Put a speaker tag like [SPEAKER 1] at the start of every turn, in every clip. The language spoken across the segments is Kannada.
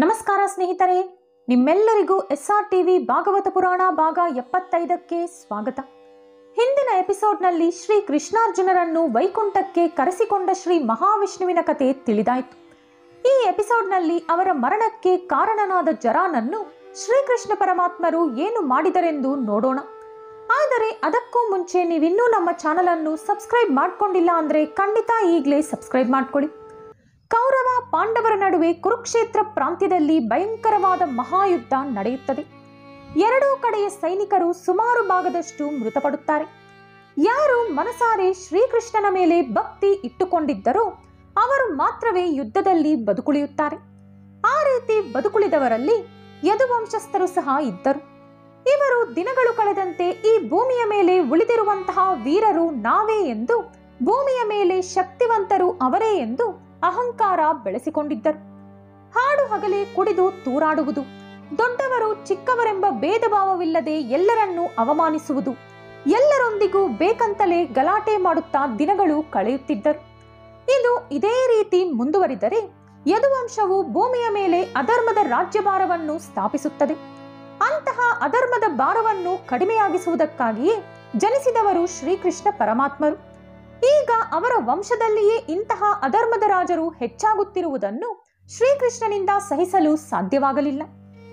[SPEAKER 1] ನಮಸ್ಕಾರ ಸ್ನೇಹಿತರೆ ನಿಮ್ಮೆಲ್ಲರಿಗೂ ಎಸ್ ಆರ್ ಟಿವಿ ಭಾಗವತ ಪುರಾಣ ಭಾಗ ಎಪ್ಪತ್ತೈದಕ್ಕೆ ಸ್ವಾಗತ ಹಿಂದಿನ ಎಪಿಸೋಡ್ನಲ್ಲಿ ಶ್ರೀ ಕೃಷ್ಣಾರ್ಜುನರನ್ನು ವೈಕುಂಠಕ್ಕೆ ಕರೆಸಿಕೊಂಡ ಶ್ರೀ ಮಹಾವಿಷ್ಣುವಿನ ಕತೆ ತಿಳಿದಾಯಿತು ಈ ಎಪಿಸೋಡ್ನಲ್ಲಿ ಅವರ ಮರಣಕ್ಕೆ ಕಾರಣನಾದ ಜರಾನನ್ನು ಶ್ರೀಕೃಷ್ಣ ಪರಮಾತ್ಮರು ಏನು ಮಾಡಿದರೆಂದು ನೋಡೋಣ ಆದರೆ ಅದಕ್ಕೂ ಮುಂಚೆ ನೀವಿನ್ನೂ ನಮ್ಮ ಚಾನಲ್ ಅನ್ನು ಸಬ್ಸ್ಕ್ರೈಬ್ ಮಾಡ್ಕೊಂಡಿಲ್ಲ ಅಂದ್ರೆ ಖಂಡಿತ ಈಗಲೇ ಸಬ್ಸ್ಕ್ರೈಬ್ ಮಾಡ್ಕೊಳ್ಳಿ ಕೌರವ ಪಾಂಡವರ ನಡುವೆ ಕುರುಕ್ಷೇತ್ರ ಪ್ರಾಂತ್ಯದಲ್ಲಿ ಭಯಂಕರವಾದ ಮಹಾಯುದ್ಧ ನಡೆಯುತ್ತದೆ ಎರಡೂ ಕಡೆಯ ಸೈನಿಕರು ಸುಮಾರು ಭಾಗದಷ್ಟು ಮೃತಪಡುತ್ತಾರೆ ಯಾರು ಮನಸಾರೆ ಶ್ರೀಕೃಷ್ಣನ ಮೇಲೆ ಭಕ್ತಿ ಇಟ್ಟುಕೊಂಡಿದ್ದರೋ ಅವರು ಮಾತ್ರವೇ ಯುದ್ಧದಲ್ಲಿ ಬದುಕುಳಿಯುತ್ತಾರೆ ಆ ರೀತಿ ಬದುಕುಳಿದವರಲ್ಲಿ ಯದುವಂಶಸ್ಥರು ಸಹ ಇದ್ದರು ಇವರು ದಿನಗಳು ಕಳೆದಂತೆ ಈ ಭೂಮಿಯ ಮೇಲೆ ಉಳಿದಿರುವಂತಹ ವೀರರು ನಾವೇ ಎಂದು ಭೂಮಿಯ ಮೇಲೆ ಶಕ್ತಿವಂತರು ಅವರೇ ಎಂದು ಅಹಂಕಾರ ಬೆಳೆಸಿಕೊಂಡಿದ್ದರು ಹಾಡು ಹಗಲೇ ಕುಡಿದು ತೂರಾಡುವುದು ದೊಡ್ಡವರು ಚಿಕ್ಕವರೆಂಬ ಭೇದ ಭಾವವಿಲ್ಲದೆ ಎಲ್ಲರನ್ನೂ ಅವಮಾನಿಸುವುದು ಎಲ್ಲರೊಂದಿಗೂ ಬೇಕಂತಲೇ ಗಲಾಟೆ ಮಾಡುತ್ತಾ ದಿನಗಳು ಕಳೆಯುತ್ತಿದ್ದರು ಇದು ಇದೇ ರೀತಿ ಮುಂದುವರಿದರೆ ಯದುವಂಶವು ಭೂಮಿಯ ಮೇಲೆ ಅಧರ್ಮದ ರಾಜ್ಯಭಾರವನ್ನು ಸ್ಥಾಪಿಸುತ್ತದೆ ಅಂತಹ ಅಧರ್ಮದ ಭಾರವನ್ನು ಕಡಿಮೆಯಾಗಿಸುವುದಕ್ಕಾಗಿಯೇ ಜನಿಸಿದವರು ಶ್ರೀಕೃಷ್ಣ ಪರಮಾತ್ಮರು ಈಗ ಅವರ ವಂಶದಲ್ಲಿಯೇ ಇಂತಹ ಅಧರ್ಮದ ರಾಜರು ಹೆಚ್ಚಾಗುತ್ತಿರುವುದನ್ನು ಶ್ರೀಕೃಷ್ಣನಿಂದ ಸಹಿಸಲು ಸಾಧ್ಯವಾಗಲಿಲ್ಲ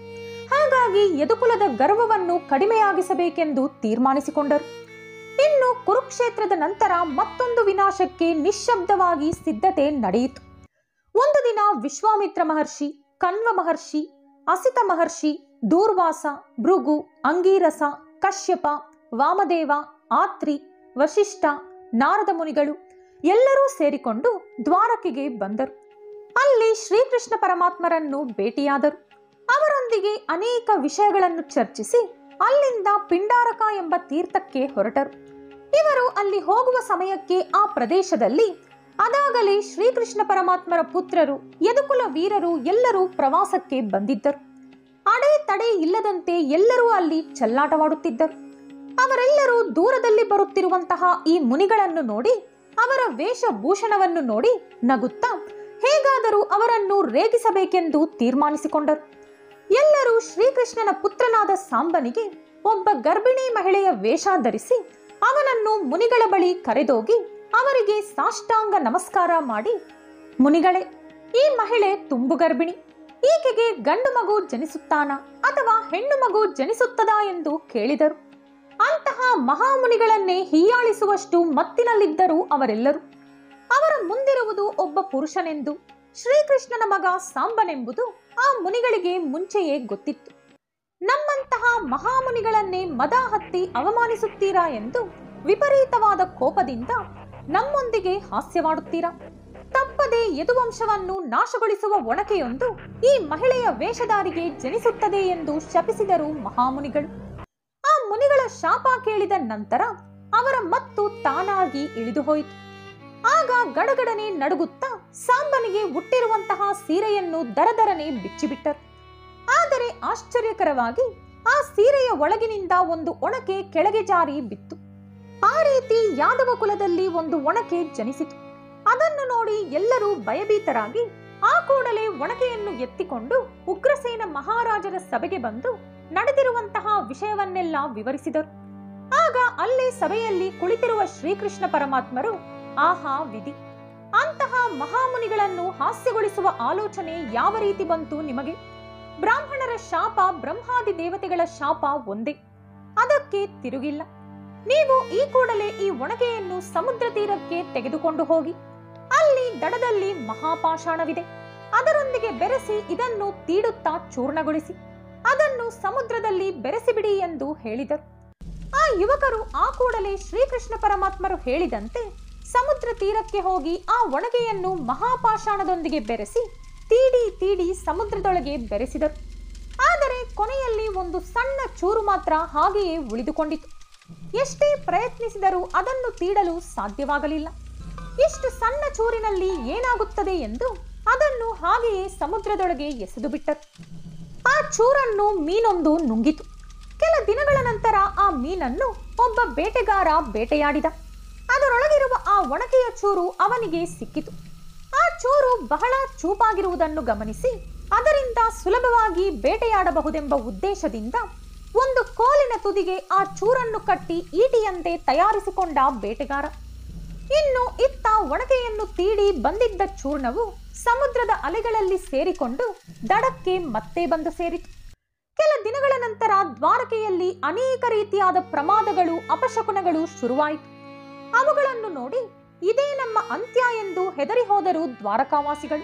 [SPEAKER 1] ಹಾಗಾಗಿ ಯದುಕುಲದ ಗರ್ವವನ್ನು ಕಡಿಮೆಯಾಗಿಸಬೇಕೆಂದು ತೀರ್ಮಾನಿಸಿಕೊಂಡರು ಇನ್ನು ಕುರುಕ್ಷೇತ್ರದ ನಂತರ ಮತ್ತೊಂದು ವಿನಾಶಕ್ಕೆ ನಿಶ್ಶಬ್ದವಾಗಿ ಸಿದ್ಧತೆ ನಡೆಯಿತು ಒಂದು ದಿನ ವಿಶ್ವಾಮಿತ್ರ ಮಹರ್ಷಿ ಕಣ್ವ ಮಹರ್ಷಿ ಅಸಿತ ಮಹರ್ಷಿ ದೂರ್ವಾಸ ಭೃಗು ಅಂಗೀರಸ ಕಶ್ಯಪ ವಾಮದೇವ ಆತ್ರಿ ವಶಿಷ್ಠ ನಾರದ ಮುನಿಗಳು ಎಲ್ಲರೂ ಸೇರಿಕೊಂಡು ದ್ವಾರಕೆಗೆ ಬಂದರು ಅಲ್ಲಿ ಶ್ರೀಕೃಷ್ಣ ಪರಮಾತ್ಮರನ್ನು ಭೇಟಿಯಾದರು ಅವರೊಂದಿಗೆ ಅನೇಕ ವಿಷಯಗಳನ್ನು ಚರ್ಚಿಸಿ ಅಲ್ಲಿಂದ ಪಿಂಡಾರಕ ಎಂಬ ತೀರ್ಥಕ್ಕೆ ಹೊರಟರು ಇವರು ಅಲ್ಲಿ ಹೋಗುವ ಸಮಯಕ್ಕೆ ಆ ಪ್ರದೇಶದಲ್ಲಿ ಅದಾಗಲೇ ಶ್ರೀಕೃಷ್ಣ ಪರಮಾತ್ಮರ ಪುತ್ರರು ಯದುಕುಲ ವೀರರು ಎಲ್ಲರೂ ಪ್ರವಾಸಕ್ಕೆ ಬಂದಿದ್ದರು ಅಡೆ ತಡೆ ಇಲ್ಲದಂತೆ ಎಲ್ಲರೂ ಅಲ್ಲಿ ಚೆಲ್ಲಾಟವಾಡುತ್ತಿದ್ದರು ಅವರೆಲ್ಲರೂ ದೂರದಲ್ಲಿ ಬರುತ್ತಿರುವಂತಹ ಈ ಮುನಿಗಳನ್ನು ನೋಡಿ ಅವರ ವೇಷಭೂಷಣವನ್ನು ನೋಡಿ ನಗುತ್ತಾ ಹೇಗಾದರೂ ಅವರನ್ನು ರೇಗಿಸಬೇಕೆಂದು ತೀರ್ಮಾನಿಸಿಕೊಂಡರು ಎಲ್ಲರೂ ಶ್ರೀಕೃಷ್ಣನ ಪುತ್ರನಾದ ಸಾಂಬನಿಗೆ ಒಬ್ಬ ಗರ್ಭಿಣಿ ಮಹಿಳೆಯ ವೇಷ ಧರಿಸಿ ಅವನನ್ನು ಮುನಿಗಳ ಬಳಿ ಕರೆದೋಗಿ ಅವರಿಗೆ ಸಾಷ್ಟಾಂಗ ನಮಸ್ಕಾರ ಮಾಡಿ ಮುನಿಗಳೇ ಈ ಮಹಿಳೆ ತುಂಬು ಗರ್ಭಿಣಿ ಈಕೆಗೆ ಗಂಡು ಮಗು ಜನಿಸುತ್ತಾನಾ ಅಥವಾ ಹೆಣ್ಣು ಮಗು ಜನಿಸುತ್ತದಾ ಎಂದು ಕೇಳಿದರು ಅಂತಹ ಮಹಾಮುನಿಗಳನ್ನೇ ಹೀಯಾಳಿಸುವಷ್ಟು ಮತ್ತಿನಲ್ಲಿದ್ದರು ಅವರೆಲ್ಲರೂ ಅವರ ಮುಂದಿರುವುದು ಒಬ್ಬ ಪುರುಷನೆಂದು ಶ್ರೀಕೃಷ್ಣನ ಮಗ ಸಾಂಬನೆಂಬುದು ಆ ಮುನಿಗಳಿಗೆ ಮುಂಚೆಯೇ ಗೊತ್ತಿತ್ತು ನಮ್ಮಂತಹ ಮಹಾಮುನಿಗಳನ್ನೇ ಮದ ಹತ್ತಿ ಅವಮಾನಿಸುತ್ತೀರಾ ಎಂದು ವಿಪರೀತವಾದ ಕೋಪದಿಂದ ನಮ್ಮೊಂದಿಗೆ ಹಾಸ್ಯವಾಡುತ್ತೀರಾ ತಪ್ಪದೆ ಯದುವಂಶವನ್ನು ನಾಶಗೊಳಿಸುವ ಒಣಕೆಯೊಂದು ಈ ಮಹಿಳೆಯ ವೇಷಧಾರಿಗೆ ಜನಿಸುತ್ತದೆ ಎಂದು ಶಪಿಸಿದರು ಮಹಾಮುನಿಗಳು ಆ ಮುನಿಗಳ ಶಾಪ ಕೇಳಿದ ನಂತರ ಅವರ ಮತ್ತು ತಾನಾಗಿ ಇಳಿದು ಹೋಯಿತು ಆಗ ಗಡಗಡನೆ ನಡುಗುತ್ತಾ ಸಾಂಬನಿಗೆ ಹುಟ್ಟಿರುವಂತಹ ಸೀರೆಯನ್ನು ದರದರನೆ ಬಿಚ್ಚಿಬಿಟ್ಟರು ಆದರೆ ಆಶ್ಚರ್ಯಕರವಾಗಿ ಆ ಸೀರೆಯ ಒಳಗಿನಿಂದ ಒಂದು ಒಣಕೆ ಕೆಳಗೆ ಜಾರಿ ಬಿತ್ತು ಆ ರೀತಿ ಯಾದವ ಕುಲದಲ್ಲಿ ಒಂದು ಒಣಕೆ ಜನಿಸಿತು ಅದನ್ನು ನೋಡಿ ಎಲ್ಲರೂ ಭಯಭೀತರಾಗಿ ಆ ಕೂಡಲೇ ಒಣಕೆಯನ್ನು ಎತ್ತಿಕೊಂಡು ಉಗ್ರಸೇನ ಮಹಾರಾಜರ ಸಭೆಗೆ ಬಂದು ನಡೆದಿರುವಂತಹ ವಿಷಯವನ್ನೆಲ್ಲ ವಿವರಿಸಿದರು ಆಗ ಅಲ್ಲೇ ಸಭೆಯಲ್ಲಿ ಕುಳಿತಿರುವ ಶ್ರೀಕೃಷ್ಣ ಪರಮಾತ್ಮರು ಆಹಾ ವಿಧಿ ಅಂತಹ ಮಹಾಮುನಿಗಳನ್ನು ಹಾಸ್ಯಗೊಳಿಸುವ ಆಲೋಚನೆ ಯಾವ ರೀತಿ ಬಂತು ನಿಮಗೆ ಬ್ರಾಹ್ಮಣರ ಶಾಪ ಬ್ರಹ್ಮಾದಿ ದೇವತೆಗಳ ಶಾಪ ಒಂದೇ ಅದಕ್ಕೆ ತಿರುಗಿಲ್ಲ ನೀವು ಈ ಕೂಡಲೇ ಈ ಒಣಗೆಯನ್ನು ಸಮುದ್ರ ತೀರಕ್ಕೆ ತೆಗೆದುಕೊಂಡು ಹೋಗಿ ಅಲ್ಲಿ ದಡದಲ್ಲಿ ಮಹಾಪಾಷಾಣವಿದೆ ಅದರೊಂದಿಗೆ ಬೆರೆಸಿ ಇದನ್ನು ತೀಡುತ್ತಾ ಚೂರ್ಣಗೊಳಿಸಿ ಅದನ್ನು ಸಮುದ್ರದಲ್ಲಿ ಬೆರೆಸಿಬಿಡಿ ಎಂದು ಹೇಳಿದರು ಆ ಯುವಕರು ಆ ಕೂಡಲೇ ಶ್ರೀಕೃಷ್ಣ ಪರಮಾತ್ಮರು ಹೇಳಿದಂತೆ ಸಮುದ್ರ ತೀರಕ್ಕೆ ಹೋಗಿ ಆ ಒಣಗೆಯನ್ನು ಮಹಾಪಾಷಾಣದೊಂದಿಗೆ ಬೆರೆಸಿ ತೀಡಿ ತೀಡಿ ಸಮುದ್ರದೊಳಗೆ ಬೆರೆಸಿದರು ಆದರೆ ಕೊನೆಯಲ್ಲಿ ಒಂದು ಸಣ್ಣ ಚೂರು ಮಾತ್ರ ಹಾಗೆಯೇ ಉಳಿದುಕೊಂಡಿತು ಎಷ್ಟೇ ಪ್ರಯತ್ನಿಸಿದರೂ ಅದನ್ನು ತೀಡಲು ಸಾಧ್ಯವಾಗಲಿಲ್ಲ ಇಷ್ಟು ಸಣ್ಣ ಚೂರಿನಲ್ಲಿ ಏನಾಗುತ್ತದೆ ಎಂದು ಅದನ್ನು ಹಾಗೆಯೇ ಸಮುದ್ರದೊಳಗೆ ಎಸೆದು ಬಿಟ್ಟರು ಆ ಚೂರನ್ನು ಮೀನೊಂದು ನುಂಗಿತು ಕೆಲ ದಿನಗಳ ನಂತರ ಆ ಮೀನನ್ನು ಒಬ್ಬ ಬೇಟೆಗಾರ ಬೇಟೆಯಾಡಿದ ಅದರೊಳಗಿರುವ ಆ ಒಣಕೆಯ ಚೂರು ಅವನಿಗೆ ಸಿಕ್ಕಿತು ಆ ಚೂರು ಬಹಳ ಚೂಪಾಗಿರುವುದನ್ನು ಗಮನಿಸಿ ಅದರಿಂದ ಸುಲಭವಾಗಿ ಬೇಟೆಯಾಡಬಹುದೆಂಬ ಉದ್ದೇಶದಿಂದ ಒಂದು ಕೋಲಿನ ತುದಿಗೆ ಆ ಚೂರನ್ನು ಕಟ್ಟಿ ಈಟಿಯಂತೆ ತಯಾರಿಸಿಕೊಂಡ ಬೇಟೆಗಾರ ಇನ್ನು ಇತ್ತ ಒಣಕೆಯನ್ನು ತೀಡಿ ಬಂದಿದ್ದ ಚೂರ್ಣವು ಸಮುದ್ರದ ಅಲೆಗಳಲ್ಲಿ ಸೇರಿಕೊಂಡು ದಡಕ್ಕೆ ಮತ್ತೆ ಬಂದು ಸೇರಿತು ಕೆಲ ದಿನಗಳ ನಂತರ ದ್ವಾರಕೆಯಲ್ಲಿ ಅನೇಕ ರೀತಿಯಾದ ಪ್ರಮಾದಗಳು ಅಪಶಕುನಗಳು ಶುರುವಾಯಿತು ಅವುಗಳನ್ನು ನೋಡಿ ಇದೇ ನಮ್ಮ ಅಂತ್ಯ ಎಂದು ಹೆದರಿ ಹೋದರು ದ್ವಾರಕಾವಾಸಿಗಳು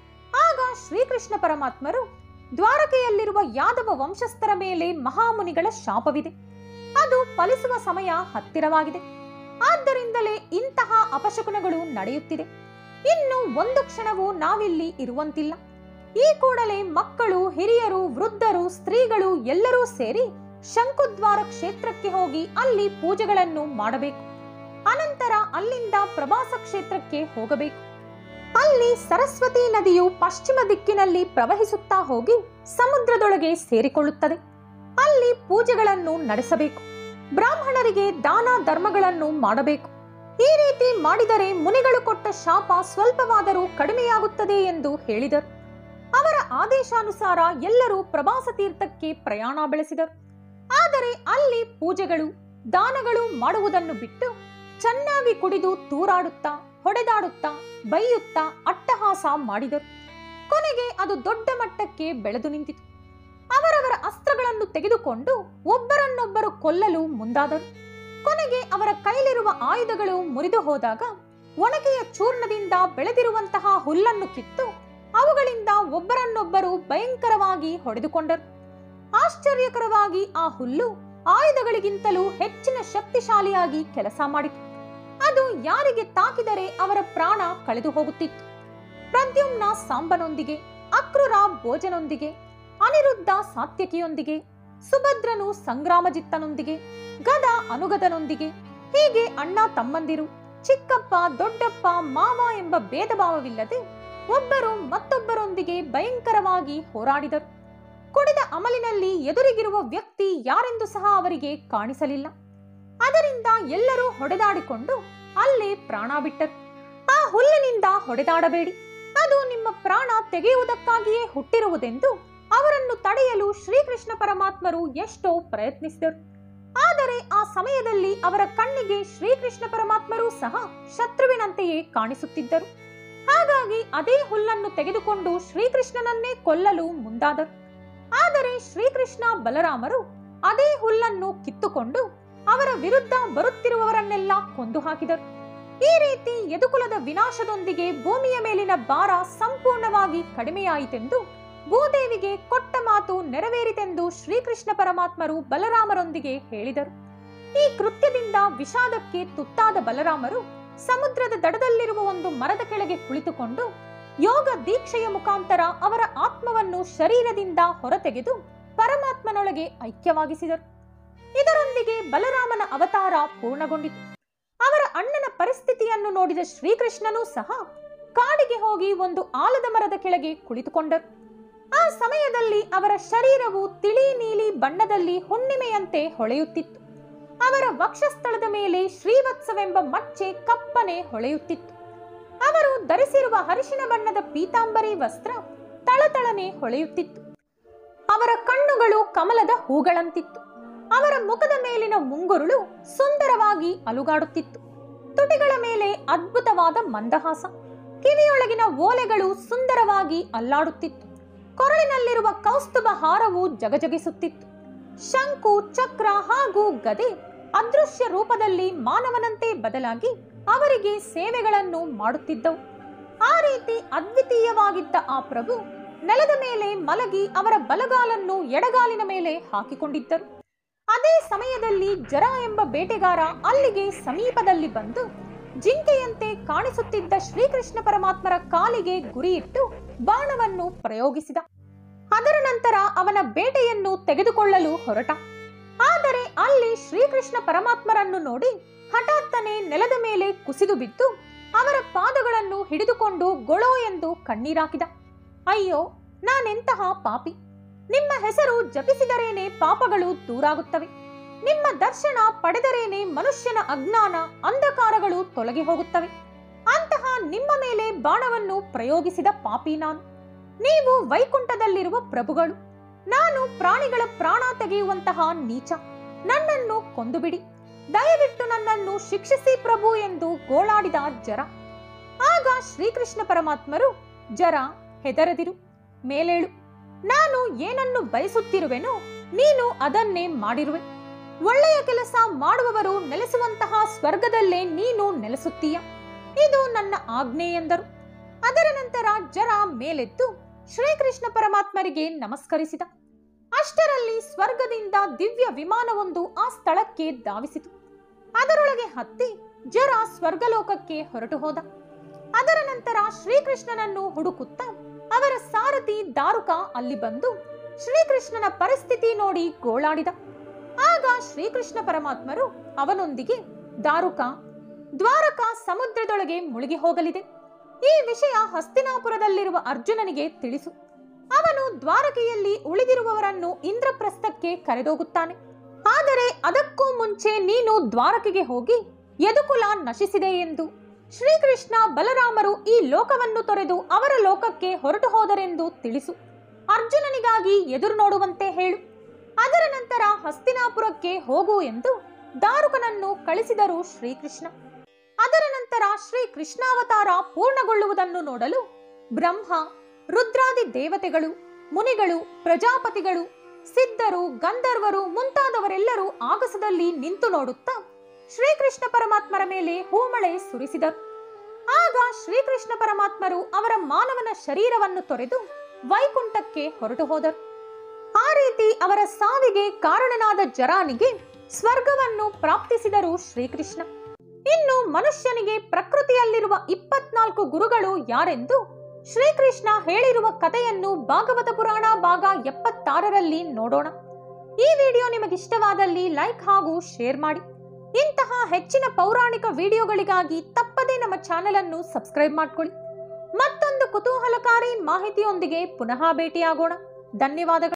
[SPEAKER 1] ಆಗ ಶ್ರೀಕೃಷ್ಣ ಪರಮಾತ್ಮರು ದ್ವಾರಕೆಯಲ್ಲಿರುವ ಯಾದವ ವಂಶಸ್ಥರ ಮೇಲೆ ಮಹಾಮುನಿಗಳ ಶಾಪವಿದೆ ಅದು ಫಲಿಸುವ ಸಮಯ ಹತ್ತಿರವಾಗಿದೆ ಆದ್ದರಿಂದಲೇ ಇಂತಹ ಅಪಶಕುನಗಳು ನಡೆಯುತ್ತಿದೆ ಇನ್ನು ಒಂದು ಕ್ಷಣವೂ ನಾವಿಲ್ಲಿ ಇರುವಂತಿಲ್ಲ ಈ ಕೂಡಲೇ ಮಕ್ಕಳು ಹಿರಿಯರು ವೃದ್ಧರು ಸ್ತ್ರೀಗಳು ಎಲ್ಲರೂ ಸೇರಿ ಶಂಕುದ್ವಾರ ಕ್ಷೇತ್ರಕ್ಕೆ ಹೋಗಿ ಅಲ್ಲಿ ಪೂಜೆಗಳನ್ನು ಮಾಡಬೇಕು ಅನಂತರ ಅಲ್ಲಿಂದ ಪ್ರವಾಸ ಕ್ಷೇತ್ರಕ್ಕೆ ಹೋಗಬೇಕು ಅಲ್ಲಿ ಸರಸ್ವತಿ ನದಿಯು ಪಶ್ಚಿಮ ದಿಕ್ಕಿನಲ್ಲಿ ಪ್ರವಹಿಸುತ್ತಾ ಹೋಗಿ ಸಮುದ್ರದೊಳಗೆ ಸೇರಿಕೊಳ್ಳುತ್ತದೆ ಅಲ್ಲಿ ಪೂಜೆಗಳನ್ನು ನಡೆಸಬೇಕು ಬ್ರಾಹ್ಮಣರಿಗೆ ದಾನ ಧರ್ಮಗಳನ್ನು ಮಾಡಬೇಕು ಈ ರೀತಿ ಮಾಡಿದರೆ ಮುನಿಗಳು ಕೊಟ್ಟ ಶಾಪ ಸ್ವಲ್ಪವಾದರೂ ಕಡಿಮೆಯಾಗುತ್ತದೆ ಎಂದು ಹೇಳಿದರು ಅವರ ಆದೇಶಾನುಸಾರ ಎಲ್ಲರೂ ಪ್ರವಾಸ ತೀರ್ಥಕ್ಕೆ ಪ್ರಯಾಣ ಬೆಳೆಸಿದರು ಆದರೆ ಅಲ್ಲಿ ಪೂಜೆಗಳು ದಾನಗಳು ಮಾಡುವುದನ್ನು ಬಿಟ್ಟು ಚೆನ್ನಾಗಿ ಕುಡಿದು ತೂರಾಡುತ್ತಾ ಹೊಡೆದಾಡುತ್ತಾ ಬೈಯುತ್ತಾ ಅಟ್ಟಹಾಸ ಮಾಡಿದರು ಕೊನೆಗೆ ಅದು ದೊಡ್ಡ ಮಟ್ಟಕ್ಕೆ ಬೆಳೆದು ನಿಂತಿತು ಅವರವರ ಅಸ್ತ್ರಗಳನ್ನು ತೆಗೆದುಕೊಂಡು ಒಬ್ಬರನ್ನೊಬ್ಬರು ಕೊಲ್ಲಲು ಮುಂದಾದರು ಕೊನೆಗೆ ಅವರ ಕೈಲಿರುವ ಆಯುಧಗಳು ಮುರಿದು ಹೋದಾಗ ಒಣಕೆಯ ಚೂರ್ಣದಿಂದ ಬೆಳೆದಿರುವಂತಹ ಹುಲ್ಲನ್ನು ಕಿತ್ತು ಅವುಗಳಿಂದ ಒಬ್ಬರನ್ನೊಬ್ಬರು ಭಯಂಕರವಾಗಿ ಹೊಡೆದುಕೊಂಡರು ಆಶ್ಚರ್ಯಕರವಾಗಿ ಆ ಹುಲ್ಲು ಆಯುಧಗಳಿಗಿಂತಲೂ ಹೆಚ್ಚಿನ ಶಕ್ತಿಶಾಲಿಯಾಗಿ ಕೆಲಸ ಮಾಡಿತು ಅದು ಯಾರಿಗೆ ತಾಕಿದರೆ ಅವರ ಪ್ರಾಣ ಕಳೆದು ಹೋಗುತ್ತಿತ್ತು ಪ್ರದ್ಯುಮ್ನ ಸಾಂಬನೊಂದಿಗೆ ಅಕ್ರೂರ ಭೋಜನೊಂದಿಗೆ ಅನಿರುದ್ಧ ಸಾತ್ಯಕಿಯೊಂದಿಗೆ ಸುಭದ್ರನು ಸಂಗ್ರಾಮಜಿತ್ತನೊಂದಿಗೆ ಗದ ಅನುಗದನೊಂದಿಗೆ ಹೀಗೆ ಅಣ್ಣ ತಮ್ಮಂದಿರು ಚಿಕ್ಕಪ್ಪ ದೊಡ್ಡಪ್ಪ ಮಾವ ಎಂಬ ಭೇದ ಭಾವವಿಲ್ಲದೆ ಒಬ್ಬರು ಮತ್ತೊಬ್ಬರೊಂದಿಗೆ ಭಯಂಕರವಾಗಿ ಹೋರಾಡಿದರು ಕುಡಿದ ಅಮಲಿನಲ್ಲಿ ಎದುರಿಗಿರುವ ವ್ಯಕ್ತಿ ಯಾರೆಂದು ಸಹ ಅವರಿಗೆ ಕಾಣಿಸಲಿಲ್ಲ ಅದರಿಂದ ಎಲ್ಲರೂ ಹೊಡೆದಾಡಿಕೊಂಡು ಅಲ್ಲೇ ಪ್ರಾಣ ಬಿಟ್ಟರು ಆ ಹುಲ್ಲಿನಿಂದ ಹೊಡೆದಾಡಬೇಡಿ ಅದು ನಿಮ್ಮ ಪ್ರಾಣ ತೆಗೆಯುವುದಕ್ಕಾಗಿಯೇ ಹುಟ್ಟಿರುವುದೆಂದು ಅವರನ್ನು ತಡೆಯಲು ಶ್ರೀಕೃಷ್ಣ ಪರಮಾತ್ಮರು ಎಷ್ಟೋ ಪ್ರಯತ್ನಿಸಿದರು ಆದರೆ ಆ ಸಮಯದಲ್ಲಿ ಅವರ ಕಣ್ಣಿಗೆ ಶ್ರೀಕೃಷ್ಣ ಪರಮಾತ್ಮರೂ ಸಹ ಶತ್ರುವಿನಂತೆಯೇ ಕಾಣಿಸುತ್ತಿದ್ದರು ಹಾಗಾಗಿ ಅದೇ ಹುಲ್ಲನ್ನು ತೆಗೆದುಕೊಂಡು ಶ್ರೀಕೃಷ್ಣನನ್ನೇ ಕೊಲ್ಲಲು ಮುಂದಾದರು ಆದರೆ ಶ್ರೀಕೃಷ್ಣ ಬಲರಾಮರು ಅದೇ ಹುಲ್ಲನ್ನು ಕಿತ್ತುಕೊಂಡು ಅವರ ವಿರುದ್ಧ ಬರುತ್ತಿರುವವರನ್ನೆಲ್ಲ ಕೊಂದು ಹಾಕಿದರು ಈ ರೀತಿ ಯದುಕುಲದ ವಿನಾಶದೊಂದಿಗೆ ಭೂಮಿಯ ಮೇಲಿನ ಭಾರ ಸಂಪೂರ್ಣವಾಗಿ ಕಡಿಮೆಯಾಯಿತೆಂದು ಭೂದೇವಿಗೆ ಕೊಟ್ಟ ಮಾತು ನೆರವೇರಿತೆಂದು ಶ್ರೀಕೃಷ್ಣ ಪರಮಾತ್ಮರು ಬಲರಾಮರೊಂದಿಗೆ ಹೇಳಿದರು ಈ ಕೃತ್ಯದಿಂದ ವಿಷಾದಕ್ಕೆ ತುತ್ತಾದ ಬಲರಾಮರು ಸಮುದ್ರದ ದಡದಲ್ಲಿರುವ ಒಂದು ಮರದ ಕೆಳಗೆ ಕುಳಿತುಕೊಂಡು ಯೋಗ ದೀಕ್ಷೆಯ ಮುಖಾಂತರ ಅವರ ಆತ್ಮವನ್ನು ಶರೀರದಿಂದ ಹೊರತೆಗೆದು ಪರಮಾತ್ಮನೊಳಗೆ ಐಕ್ಯವಾಗಿಸಿದರು ಇದರೊಂದಿಗೆ ಬಲರಾಮನ ಅವತಾರ ಪೂರ್ಣಗೊಂಡಿತು ಅವರ ಅಣ್ಣನ ಪರಿಸ್ಥಿತಿಯನ್ನು ನೋಡಿದ ಶ್ರೀಕೃಷ್ಣನೂ ಸಹ ಕಾಡಿಗೆ ಹೋಗಿ ಒಂದು ಆಲದ ಮರದ ಕೆಳಗೆ ಕುಳಿತುಕೊಂಡರು ಆ ಸಮಯದಲ್ಲಿ ಅವರ ಶರೀರವು ತಿಳಿ ನೀಲಿ ಬಣ್ಣದಲ್ಲಿ ಹುಣ್ಣಿಮೆಯಂತೆ ಹೊಳೆಯುತ್ತಿತ್ತು ಅವರ ವಕ್ಷಸ್ಥಳದ ಮೇಲೆ ಶ್ರೀವತ್ಸವೆಂಬ ಮಚ್ಚೆ ಕಪ್ಪನೆ ಹೊಳೆಯುತ್ತಿತ್ತು ಅವರು ಧರಿಸಿರುವ ಹರಿಶಿನ ಬಣ್ಣದ ಪೀತಾಂಬರಿ ವಸ್ತ್ರ ತಳತಳನೆ ಹೊಳೆಯುತ್ತಿತ್ತು ಅವರ ಕಣ್ಣುಗಳು ಕಮಲದ ಹೂಗಳಂತಿತ್ತು ಅವರ ಮುಖದ ಮೇಲಿನ ಮುಂಗುರುಳು ಸುಂದರವಾಗಿ ಅಲುಗಾಡುತ್ತಿತ್ತು ತುಟಿಗಳ ಮೇಲೆ ಅದ್ಭುತವಾದ ಮಂದಹಾಸ ಕಿವಿಯೊಳಗಿನ ಓಲೆಗಳು ಸುಂದರವಾಗಿ ಅಲ್ಲಾಡುತ್ತಿತ್ತು ಕೊರಳಿನಲ್ಲಿರುವ ಕೌಸ್ತುಭ ಹಾರವು ಜಗಜಗಿಸುತ್ತಿತ್ತು ಶಂಕು ಚಕ್ರ ಹಾಗೂ ಗದೆ ಅದೃಶ್ಯ ರೂಪದಲ್ಲಿ ಮಾನವನಂತೆ ಬದಲಾಗಿ ಅವರಿಗೆ ಸೇವೆಗಳನ್ನು ಮಾಡುತ್ತಿದ್ದವು ಆ ರೀತಿ ಅದ್ವಿತೀಯವಾಗಿದ್ದ ಆ ಪ್ರಭು ನೆಲದ ಮೇಲೆ ಮಲಗಿ ಅವರ ಬಲಗಾಲನ್ನು ಎಡಗಾಲಿನ ಮೇಲೆ ಹಾಕಿಕೊಂಡಿದ್ದರು ಅದೇ ಸಮಯದಲ್ಲಿ ಜರ ಎಂಬ ಬೇಟೆಗಾರ ಅಲ್ಲಿಗೆ ಸಮೀಪದಲ್ಲಿ ಬಂದು ಜಿಂಕೆಯಂತೆ ಕಾಣಿಸುತ್ತಿದ್ದ ಶ್ರೀಕೃಷ್ಣ ಪರಮಾತ್ಮರ ಕಾಲಿಗೆ ಗುರಿಯಿಟ್ಟು ಬಾಣವನ್ನು ಪ್ರಯೋಗಿಸಿದ ಅದರ ನಂತರ ಅವನ ಬೇಟೆಯನ್ನು ತೆಗೆದುಕೊಳ್ಳಲು ಹೊರಟ ಆದರೆ ಅಲ್ಲಿ ಶ್ರೀಕೃಷ್ಣ ಪರಮಾತ್ಮರನ್ನು ನೋಡಿ ಹಠಾತ್ತನೆ ನೆಲದ ಮೇಲೆ ಕುಸಿದು ಬಿದ್ದು ಅವರ ಪಾದಗಳನ್ನು ಹಿಡಿದುಕೊಂಡು ಗೊಳೋ ಎಂದು ಕಣ್ಣೀರಾಕಿದ ಅಯ್ಯೋ ನಾನೆಂತಹ ಪಾಪಿ ನಿಮ್ಮ ಹೆಸರು ಜಪಿಸಿದರೇನೆ ಪಾಪಗಳು ದೂರಾಗುತ್ತವೆ ನಿಮ್ಮ ದರ್ಶನ ಪಡೆದರೇನೆ ಮನುಷ್ಯನ ಅಜ್ಞಾನ ಅಂಧಕಾರಗಳು ತೊಲಗಿ ಹೋಗುತ್ತವೆ ಅಂತಹ ನಿಮ್ಮ ಮೇಲೆ ಬಾಣವನ್ನು ಪ್ರಯೋಗಿಸಿದ ಪಾಪಿ ನಾನು ನೀವು ವೈಕುಂಠದಲ್ಲಿರುವ ಪ್ರಭುಗಳು ನಾನು ಪ್ರಾಣಿಗಳ ಪ್ರಾಣ ತೆಗೆಯುವಂತಹ ನೀಚ ನನ್ನನ್ನು ಕೊಂದು ಬಿಡಿ ದಯವಿಟ್ಟು ನನ್ನನ್ನು ಶಿಕ್ಷಿಸಿ ಪ್ರಭು ಎಂದು ಗೋಳಾಡಿದ ಜರ ಆಗ ಶ್ರೀಕೃಷ್ಣ ಪರಮಾತ್ಮರು ಜರ ಹೆದರದಿರು ಮೇಲೇಳು ನಾನು ಏನನ್ನು ಬಯಸುತ್ತಿರುವೆನೋ ನೀನು ಅದನ್ನೇ ಮಾಡಿರುವೆ ಒಳ್ಳೆಯ ಕೆಲಸ ಮಾಡುವವರು ನೆಲೆಸುವಂತಹ ಸ್ವರ್ಗದಲ್ಲೇ ನೀನು ನೆಲೆಸುತ್ತೀಯ ಇದು ನನ್ನ ಆಜ್ಞೆ ಎಂದರು ಅದರ ನಂತರ ಜರ ಮೇಲೆದ್ದು ಶ್ರೀಕೃಷ್ಣ ಪರಮಾತ್ಮರಿಗೆ ನಮಸ್ಕರಿಸಿದ ಅಷ್ಟರಲ್ಲಿ ಸ್ವರ್ಗದಿಂದ ದಿವ್ಯ ವಿಮಾನವೊಂದು ಆ ಸ್ಥಳಕ್ಕೆ ಧಾವಿಸಿತು ಅದರೊಳಗೆ ಹತ್ತಿ ಜರ ಸ್ವರ್ಗಲೋಕಕ್ಕೆ ಹೊರಟು ಹೋದ ಅದರ ನಂತರ ಶ್ರೀಕೃಷ್ಣನನ್ನು ಹುಡುಕುತ್ತಾ ಅವರ ಸಾರಥಿ ದಾರುಕ ಅಲ್ಲಿ ಬಂದು ಶ್ರೀಕೃಷ್ಣನ ಪರಿಸ್ಥಿತಿ ನೋಡಿ ಗೋಳಾಡಿದ ಆಗ ಶ್ರೀಕೃಷ್ಣ ಪರಮಾತ್ಮರು ಅವನೊಂದಿಗೆ ದಾರುಕ ದ್ವಾರಕ ಸಮುದ್ರದೊಳಗೆ ಮುಳುಗಿ ಹೋಗಲಿದೆ ಈ ವಿಷಯ ಹಸ್ತಿನಾಪುರದಲ್ಲಿರುವ ಅರ್ಜುನನಿಗೆ ತಿಳಿಸು ಅವನು ದ್ವಾರಕೆಯಲ್ಲಿ ಉಳಿದಿರುವವರನ್ನು ಇಂದ್ರಪ್ರಸ್ಥಕ್ಕೆ ಕರೆದೋಗುತ್ತಾನೆ ಆದರೆ ಅದಕ್ಕೂ ಮುಂಚೆ ನೀನು ದ್ವಾರಕೆಗೆ ಹೋಗಿ ಯದುಕುಲ ನಶಿಸಿದೆ ಎಂದು ಶ್ರೀಕೃಷ್ಣ ಬಲರಾಮರು ಈ ಲೋಕವನ್ನು ತೊರೆದು ಅವರ ಲೋಕಕ್ಕೆ ಹೊರಟು ಹೋದರೆಂದು ತಿಳಿಸು ಅರ್ಜುನನಿಗಾಗಿ ಎದುರು ನೋಡುವಂತೆ ಹೇಳು ಅದರ ನಂತರ ಹಸ್ತಿನಾಪುರಕ್ಕೆ ಹೋಗು ಎಂದು ದಾರುಕನನ್ನು ಕಳಿಸಿದರು ಶ್ರೀಕೃಷ್ಣ ಅದರ ನಂತರ ಶ್ರೀ ಕೃಷ್ಣಾವತಾರ ಪೂರ್ಣಗೊಳ್ಳುವುದನ್ನು ನೋಡಲು ಬ್ರಹ್ಮ ರುದ್ರಾದಿ ದೇವತೆಗಳು ಮುನಿಗಳು ಪ್ರಜಾಪತಿಗಳು ಸಿದ್ಧರು ಗಂಧರ್ವರು ಮುಂತಾದವರೆಲ್ಲರೂ ಆಗಸದಲ್ಲಿ ನಿಂತು ನೋಡುತ್ತಾ ಶ್ರೀಕೃಷ್ಣ ಪರಮಾತ್ಮರ ಮೇಲೆ ಹೂಮಳೆ ಸುರಿಸಿದರು ಆಗ ಶ್ರೀಕೃಷ್ಣ ಪರಮಾತ್ಮರು ಅವರ ಮಾನವನ ಶರೀರವನ್ನು ತೊರೆದು ವೈಕುಂಠಕ್ಕೆ ಹೊರಟು ಹೋದರು ಆ ರೀತಿ ಅವರ ಸಾವಿಗೆ ಕಾರಣನಾದ ಜರಾನಿಗೆ ಸ್ವರ್ಗವನ್ನು ಪ್ರಾಪ್ತಿಸಿದರು ಶ್ರೀಕೃಷ್ಣ ಇನ್ನು ಮನುಷ್ಯನಿಗೆ ಪ್ರಕೃತಿಯಲ್ಲಿರುವ ಇಪ್ಪತ್ನಾಲ್ಕು ಗುರುಗಳು ಯಾರೆಂದು ಶ್ರೀಕೃಷ್ಣ ಹೇಳಿರುವ ಕಥೆಯನ್ನು ಭಾಗವತ ಪುರಾಣ ಭಾಗ ಎಪ್ಪತ್ತಾರರಲ್ಲಿ ನೋಡೋಣ ಈ ವಿಡಿಯೋ ನಿಮಗಿಷ್ಟವಾದಲ್ಲಿ ಲೈಕ್ ಹಾಗೂ ಶೇರ್ ಮಾಡಿ ಇಂತಹ ಹೆಚ್ಚಿನ ಪೌರಾಣಿಕ ವಿಡಿಯೋಗಳಿಗಾಗಿ ತಪ್ಪದೇ ನಮ್ಮ ಚಾನೆಲ್ ಅನ್ನು ಸಬ್ಸ್ಕ್ರೈಬ್ ಮಾಡ್ಕೊಳ್ಳಿ ಮತ್ತೊಂದು ಕುತೂಹಲಕಾರಿ ಮಾಹಿತಿಯೊಂದಿಗೆ ಪುನಃ ಭೇಟಿಯಾಗೋಣ ಧನ್ಯವಾದಗಳು